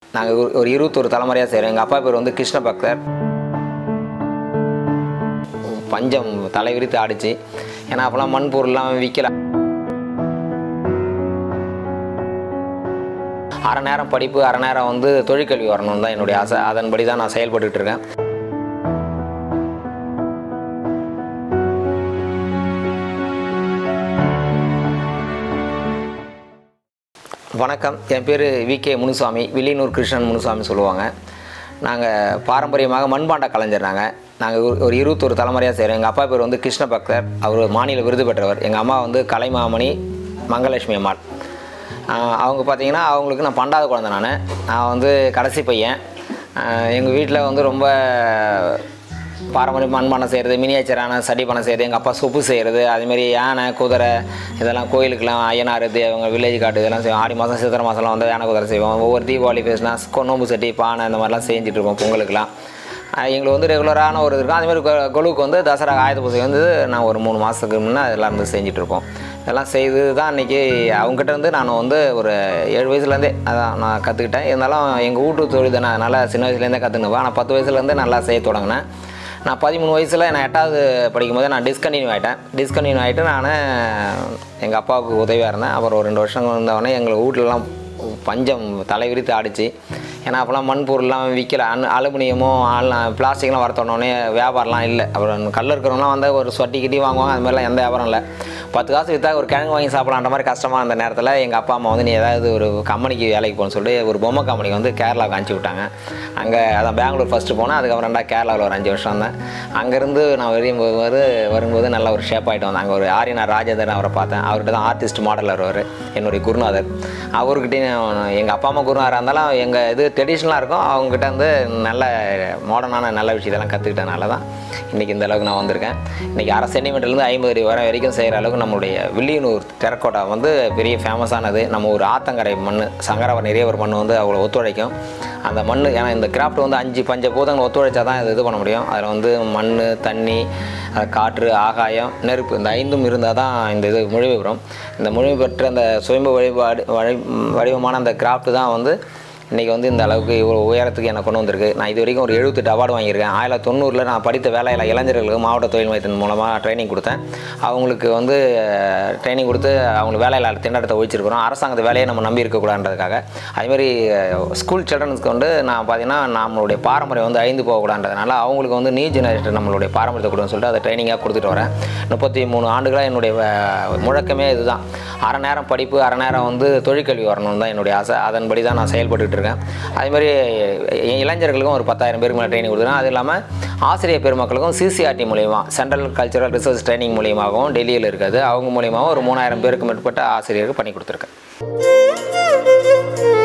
நாங்கள் ஒரு ஒரு இருபத்தொரு தலைமுறையாக செய்கிறோம் எங்கள் அப்பா பேர் வந்து கிருஷ்ண பக்தர் பஞ்சம் தலை விரித்து ஆடிச்சு ஏன்னா அப்போல்லாம் மண் பொருள்லாம் விற்கல அரை நேரம் படிப்பு அரை நேரம் வந்து தொழிற்கல்வி வரணும் தான் என்னுடைய ஆசை அதன்படி தான் நான் செயல்பட்டுட்டு இருக்கேன் வணக்கம் என் பேர் வி கே முனுசாமி வில்லியனூர் கிருஷ்ணன் முனுசாமி சொல்லுவாங்க நாங்கள் பாரம்பரியமாக மண்பாண்ட கலைஞர் நாங்கள் நாங்கள் ஒரு- ஒரு இருபத்தொரு தலைமுறையாக செய்கிறோம் எங்கள் அப்பா பேர் வந்து கிருஷ்ண பக்தர் அவர் மாநில விருது பெற்றவர் எங்கள் அம்மா வந்து கலைமாமணி மங்கலட்சுமி அம்மாள் ஆஹ் அவங்க பார்த்தீங்கன்னா அவங்களுக்கு நான் பண்டாவது குழந்தை நான் நான் வந்து கடைசி பையன் எங்கள் வீட்டில் வந்து ரொம்ப பாரம்பரிய மண்பானம் செய்கிறது மினியேச்சரான சடி பணம் செய்கிறது எங்கள் அப்பா சொப்பு செய்கிறது அதுமாரி யானை குதிரை இதெல்லாம் கோயிலுக்கெல்லாம் ஐயனார் அவங்க வில்லேஜ் காட்டு இதெல்லாம் செய்வோம் ஆடி மாதம் சித்திரை மாதம்லாம் வந்து யானை குதிரை செய்வோம் ஒவ்வொரு தீபாவளி பேசினா நோம்பு சட்டி பானை இந்த மாதிரிலாம் செஞ்சுட்டு இருப்போம் பொங்கலுக்கெல்லாம் ஆஹ் எங்களுக்கு வந்து ரெகுலரான ஒரு இது இருக்கும் அதேமாதிரி கொ- கொலுவுக்கு வந்து தசரா ஆயுத பூஜை வந்து நான் ஒரு மூணு மாதத்துக்கு முன்னே அதெல்லாம் வந்து செஞ்சுட்டு இருப்போம் இதெல்லாம் செய்து தான் அன்றைக்கி அவங்ககிட்ட இருந்து நான் வந்து ஒரு ஏழு வயசுலேருந்தே அதான் நான் கற்றுக்கிட்டேன் இருந்தாலும் எங்கள் வீட்டு தொழில் தானே அதனால் சின்ன வயசுலேருந்தே கற்றுக்குவேன் ஆனால் பத்து வயசுலேருந்து நல்லா செய்ய தொடங்கினேன் நான் பதிமூணு வயசில் நான் எட்டாவது படிக்கும்போது நான் டிஸ்கண்டினியூ ஆகிட்டேன் டிஸ்கண்டினியூ ஆகிட்டு நான் எங்கள் அப்பாவுக்கு உதவியாக இருந்தேன் அப்புறம் ஒரு ரெண்டு வருஷம் இருந்தவொடனே எங்கள் வீட்லலாம் பஞ்சம் தலைவிரித்து ஆடிச்சு ஏன்னா அப்போல்லாம் மண் பொருள்லாம் விற்கல அன் அலுமினியமும் ஆள் பிளாஸ்டிக்லாம் வரத்தோடனே வியாபாரம்லாம் இல்லை அப்புறம் கல்ல இருக்கிறவங்களாம் வந்து ஒரு சொட்டி கிட்டி வாங்குவாங்க அது மாதிரிலாம் எந்த வியாபாரம் இல்லை பத்து காசு விற்றா ஒரு கிழங்கு வாங்கி சாப்பிடலான்ற மாதிரி கஷ்டமாக அந்த நேரத்தில் எங்கள் அப்பா அம்மா வந்து நீ ஏதாவது ஒரு கம்பெனிக்கு வேலைக்கு போகணும்னு சொல்லிட்டு ஒரு பொம்மை கம்பெனிக்கு வந்து கேரளாவுக்கு அனுப்பிச்சி விட்டாங்க அங்கே அதான் பெங்களூர் ஃபஸ்ட்டு போனேன் அதுக்கப்புறம் ரெண்டா கேரளாவில் ஒரு அஞ்சு வருஷம் இருந்தேன் அங்கேருந்து நான் வெளியும் போது வரும்போது நல்ல ஒரு ஷேப் ஆகிட்டு வந்தேன் அங்கே ஒரு ஆரியனார் ராஜேந்திரன் அவரை பார்த்தேன் அவர்கிட்ட தான் ஆர்டிஸ்ட் மாடல் வருவார் என்னுடைய குருநாதர் அவர்கிட்டையும் எங்கள் அப்பா அம்மா குருநாதராக இருந்தாலும் எங்கள் இது ட்ரெடிஷ்னலாக இருக்கும் அவங்ககிட்ட வந்து நல்ல மாடர்னான நல்ல விஷயத்தெல்லாம் கற்றுக்கிட்டனால தான் இன்றைக்கி இந்த அளவுக்கு நான் வந்திருக்கேன் இன்றைக்கி அரை சென்டிமீட்டர்லேருந்து ஐம்பது அடி வரை வரைக்கும் செய்கிற அளவுக்கு நம்மளுடைய வில்லியனூர் டெரக்கோட்டா வந்து பெரிய ஃபேமஸானது நம்ம ஒரு ஆத்தங்கரை மண் சங்கராவர் நிறைய ஒரு மண் வந்து அவ்வளோ ஒத்துழைக்கும் அந்த மண் ஏன்னா இந்த கிராஃப்ட் வந்து அஞ்சு பஞ்ச பூதங்கள் ஒத்துழைச்சா தான் இது இது பண்ண முடியும் அதில் வந்து மண் தண்ணி அது காற்று ஆகாயம் நெருப்பு இந்த ஐந்தும் இருந்தால் தான் இந்த இது முழுமை பெறும் இந்த முழுமை பெற்ற அந்த சுயம்பு வழிபாடு வழி வடிவமான அந்த கிராஃப்ட் தான் வந்து இன்றைக்கி வந்து இந்த அளவுக்கு இவ்வளோ உயரத்துக்கு என்னை கொண்டு வந்திருக்கு நான் இது வரைக்கும் ஒரு எழுபத்தெட்டு அவார்டு வாங்கியிருக்கேன் ஆயிரத்தி தொண்ணூறில் நான் படித்த வேலையில் இளைஞர்களுக்கு மாவட்ட தொழில் மையத்தின் மூலமாக ட்ரைனிங் கொடுத்தேன் அவங்களுக்கு வந்து ட்ரைனிங் கொடுத்து அவங்களுக்கு வேலையில் திண்டாட்டத்தை ஒழிச்சிருக்கிறோம் அரசாங்கத்து வேலையை நம்ம நம்பி இருக்கக்கூடாதுன்றதுக்காக அதேமாதிரி ஸ்கூல் சில்ட்ரன்ஸ்க்கு வந்து நான் பார்த்தீங்கன்னா நம்மளுடைய பாரம்பரியம் வந்து அழிந்து போகக்கூடாதுன்றதுனால அவங்களுக்கு வந்து நியூ ஜெனரேஷன் நம்மளுடைய பாரம்பரியத்தை கொடுன்னு சொல்லிட்டு அதை ட்ரைனிங்காக கொடுத்துட்டு வரேன் முப்பத்தி மூணு ஆண்டுகளாக என்னுடைய அஹ், முழக்கமே இதுதான் அரை நேரம் படிப்பு அரை நேரம் வந்து தொழிற்கல்வி வரணும் தான் என்னுடைய ஆசை அதன்படி தான் நான் செயல்பட்டுட்டு இருக்கேன் அதே மாதிரி இ- இளைஞர்களுக்கும் ஒரு பத்தாயிரம் பேருக்கு மேலே ட்ரைனிங் கொடுக்குறேன் அது இல்லாமல் ஆசிரியர் பெருமக்களுக்கும் சிசிஆர்டி மூலியமாக சென்ட்ரல் கல்ச்சரல் ரிசர்ச் ட்ரைனிங் மூலியமாகவும் டெல்லியில் இருக்குது அவங்க மூலியமாகவும் ஒரு மூணாயிரம் பேருக்கு மேற்பட்ட ஆசிரியருக்கு பண்ணி கொடுத்துருக்கேன்